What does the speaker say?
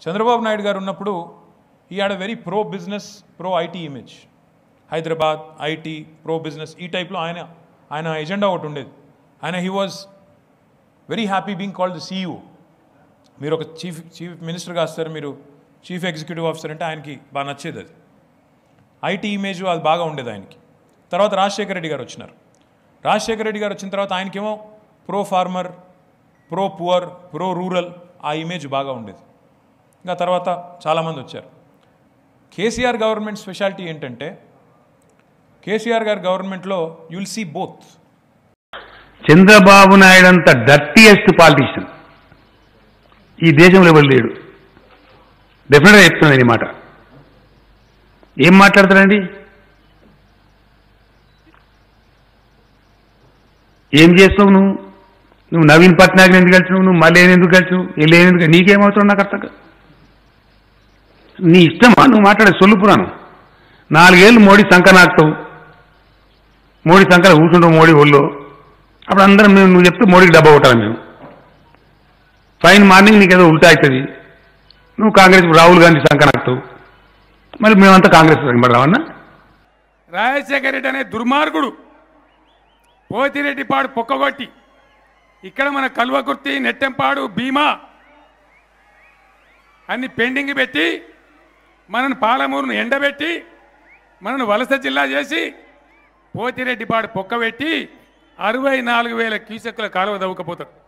చంద్రబాబు నాయుడు గారు ఉన్నప్పుడు he had a very pro business pro IT image Hyderabad IT pro business ఈ టైప్లో ఆయన ఆయన ఎజెండా ఒకటి ఉండేది ఆయన he was very happy being called the CEO మీరు ఒక చీఫ్ చీఫ్ మినిస్టర్గా వస్తారు మీరు చీఫ్ ఎగ్జిక్యూటివ్ ఆఫీసర్ అంటే ఆయనకి బాగా నచ్చేది అది ఐటీ ఇమేజ్ అది బాగా ఉండేది ఆయనకి తర్వాత రాజశేఖర రెడ్డి గారు వచ్చినారు రాజశేఖర రెడ్డి గారు వచ్చిన తర్వాత ఆయనకేమో pro farmer pro poor pro rural ఆ ఇమేజ్ బాగా ఉండేది ఇంకా తర్వాత చాలామంది వచ్చారు కేసీఆర్ గవర్నమెంట్ స్పెషాలిటీ ఏంటంటే కేసీఆర్ గారి గవర్నమెంట్లో you'll see both Chandrababu Naidu అంత డర్టీయెస్ట్ పాలిటీషియన్ ఈ దేశంలో ఎవరు లేడు డెఫినెట్గా చెప్తున్నాను ఈ మాట ఏం మాట్లాడతారండి ఏం చేస్తావు నువ్వు నువ్వు నవీన్ పట్నాయక్ ఎందుకు కలిసినావు నువ్వు మళ్ళీ ఎందుకు కలిసినావు వెళ్ళి ఎందుకు నీకేమవుతావు నాకు అర్థం కాదు. నీ ఇష్టమా నువ్వు మాట్లాడే సొల్లు పురాణం నాలుగేళ్ళు మోడీ సంక నాకుతావు మోడీ సంకర కూర్చుంటావు మోడీ ఒళ్ళో అప్పుడు అందరం మేము నువ్వు చెప్తే మోడీకి డబ్బా కొట్టాలి మేము ఫైన్ మార్నింగ్ నీకు ఏదో ఉల్టా అవుతుంది నువ్వు కాంగ్రెస్ రాహుల్ గాంధీ సంక నాకుతావు మరి మేమంతా కాంగ్రెస్ వెంబడరావన్నా రాజశేఖర రెడ్డి అనే దుర్మార్గుడు పోతిరెడ్డిపాడు పొక్కగొట్టి ఇక్కడ మన కల్వకుర్తి నెట్టెంపాడు భీమా అన్ని పెండింగ్ పెట్టి మనను పాలమూరును ఎండబెట్టి మనను వలస జిల్లా చేసి పోతిరెడ్డిపాడు పొక్క పెట్టి అరవై నాలుగు వేల క్యూసెక్కుల కాలువ దవ్వకపోతాడు